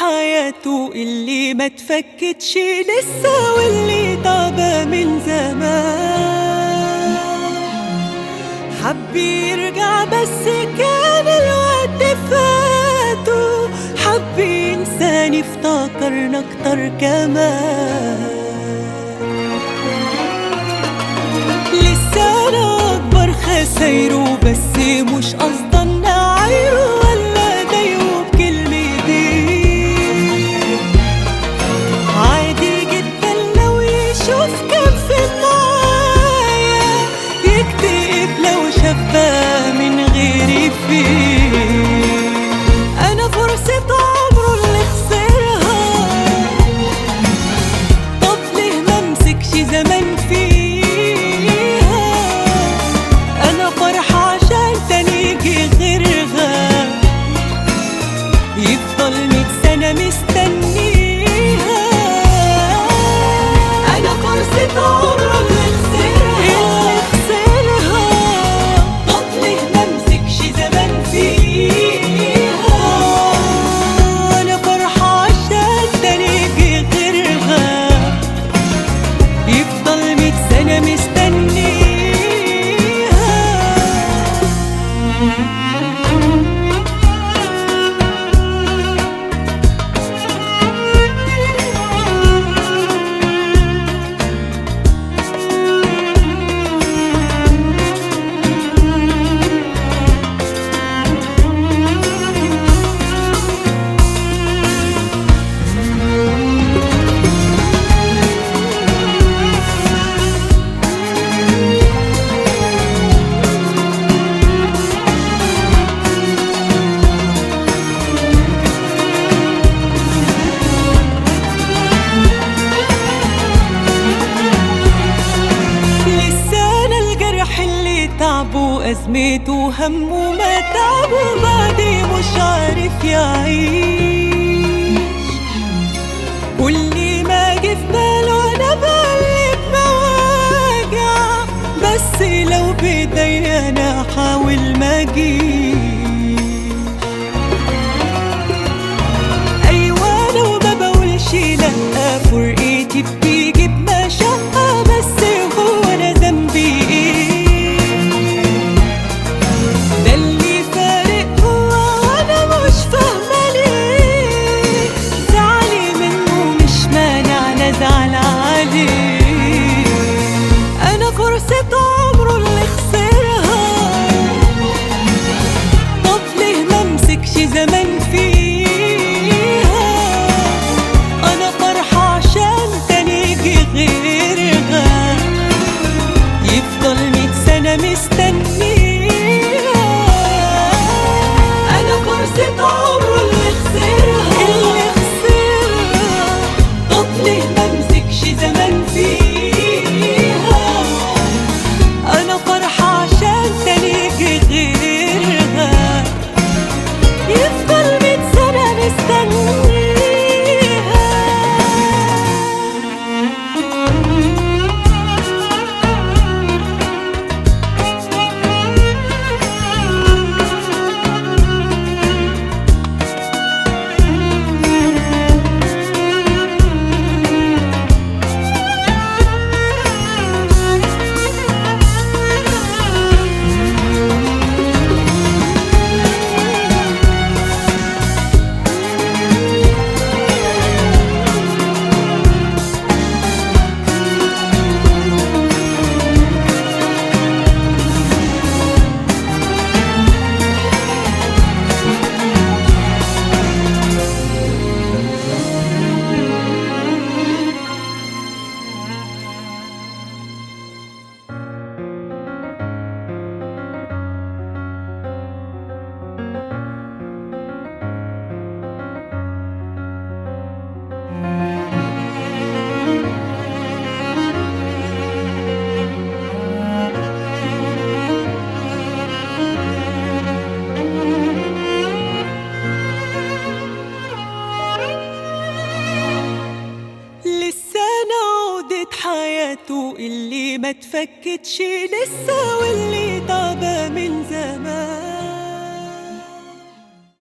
حياته اللي ما تفكتش لسه واللي طابة من زمان حب يرجع بس كان الوقت فاته حب ينساني افتكرنا اكتر كمان لسه انا اكبر خسايره بس مش قصدا نعايره ولا ضايقه بكلمتين عادي جدا لو يشوف كان في معايا يكتئب لو شافها من غيري فين انا فرصة عمره اللي خسرها طب ليه ممسكش زمان فيها انا فرحة عشان تاني يجي غيرها يفضل ميت سنة مستنيها انا فرصة عمره اللي خسرها اللي خسرها طب ليه ممسكش زمان فيها انا فرحة عشان تاني يجي غيرها يفضل ميت سنة مستنيها لسه انا الجرح اللي تعبه ازمته همه ما تعبه بعدي مش عارف يعيش واللي ما جه في باله انا بقلب مواجع بس لو بايديا انا احاول ما اجيش ايوه لو ما بقولش لا فرقتي بتيجي بمشقة بس هو انا ذنبي ايه ده اللي فارق هو وانا مش فاهمة ليه زعلي منه مش مانع نزعل عليه انا فرصة عمره اللي خسرها طب ليه ممسكش زمان فيها انا فرحة عشان تاني يجي غيرها يفضل ميت سنة مستنيها انا فرصة عمره اللي خسرها اللي خسرها طب ليه ممسكش زمان فيها انا فرحة عشان تاني يجي غيرها يفضل ميت سنة مستنيها حياته اللي ما تفكتش لسه واللي طابة من